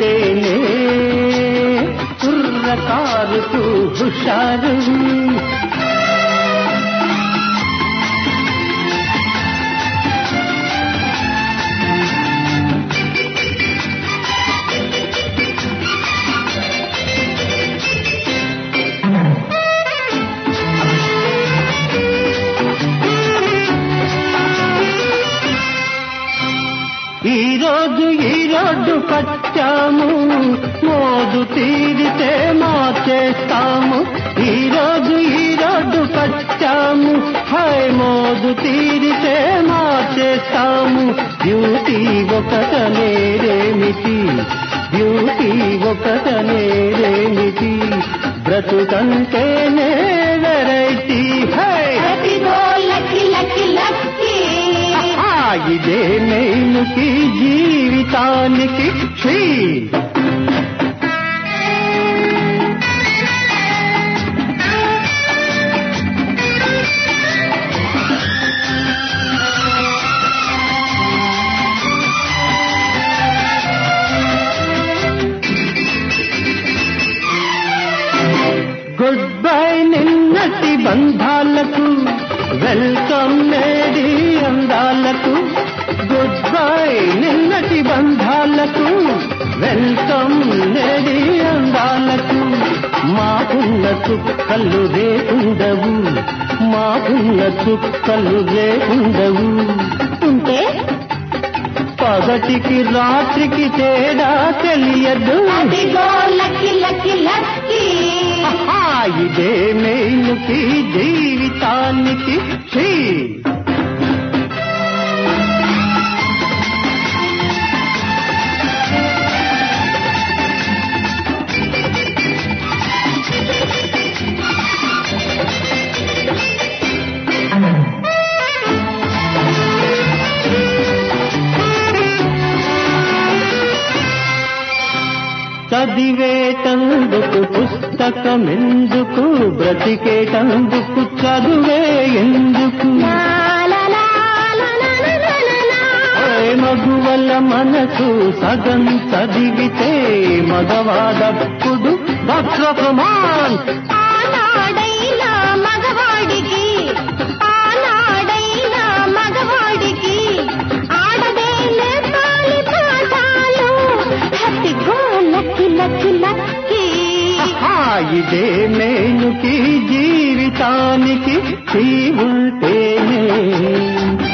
ఉంటేనే కుర్రకారుకు హుషారు ఈ రోజు ఈ రోడ్డు పచ్చాము మోదు తీరితే మార్చేస్తాము ఈ రోజు ఈ రోడ్డు పచ్చాము హై మోదు తీరితే మార్చేస్తాము బ్యూటీ ఒకటనేరేమిటి బ్యూటీ ఒకటనేరేమిటి బ్రతుకంటేనే వెరైటీ హై అదిగో లక్కి లక్కి లక్కి ఆ, ఇదే నేనుకి జీవితానికి ఛీ! గుడ్ బై నిన్నటి బంధాలకు వెల్కమ్ నేడి అందాలకు గుడ్ బై నిన్నటి బంధాలకు వెల్కమ్ నేడి అందాలకు మాకున్న చుక్కలు రేకుండవు మాకున్న చుక్కలు రేకుండవు ఉంటే పగటికి రాత్రికి తేడా తెలియదు అదిగో లక్కి లక్కి లక్కి ఆహా, ఇదే మేలుకి జీవితానికి ఛీ! చదివేటందుకు పుస్తకమెందుకు బ్రతికేటందుకు చదువే ఎందుకు లా లా లా లా లా లా లా లా లా. ఏ మగువల మనసు సగం చదివితే మగవాడప్పుడు వక్రకుమాన్ ఆనాడైనా మగవాడికి ఆనాడైనా మగవాడికి ఆడదే నేర్పాలి పాఠాలు అదిగో లక్కి లక్కి లక్కి ఆహా, ఇదే నేనుకి జీవితానికి చీ ఉంటేనే